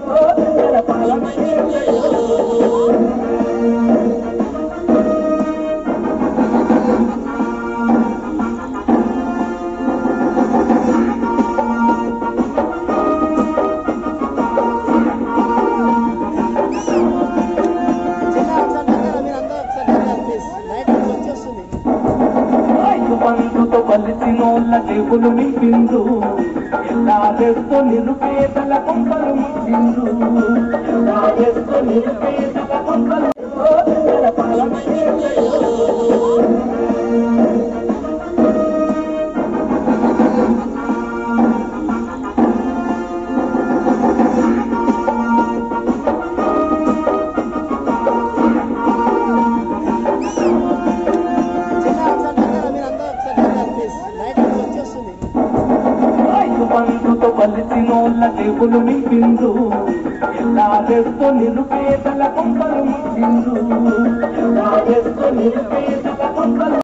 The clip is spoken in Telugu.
రైతు బంధుతో కలిసినోళ్ళ దేవులు నింపిండు ఎల్లారెస్తో నిరుపేదల కొంపలు ముట్టిండు ఎల్లారెస్తో నిరుపేదల కొంపలు రైతు బంధుతో కలిసినోళ్ళ దేవులు నింపిండు ఎల్లారెస్తో నిరుపేదల కొంపలు ముట్టిండు ఎల్లారెస్తో నిరుపేద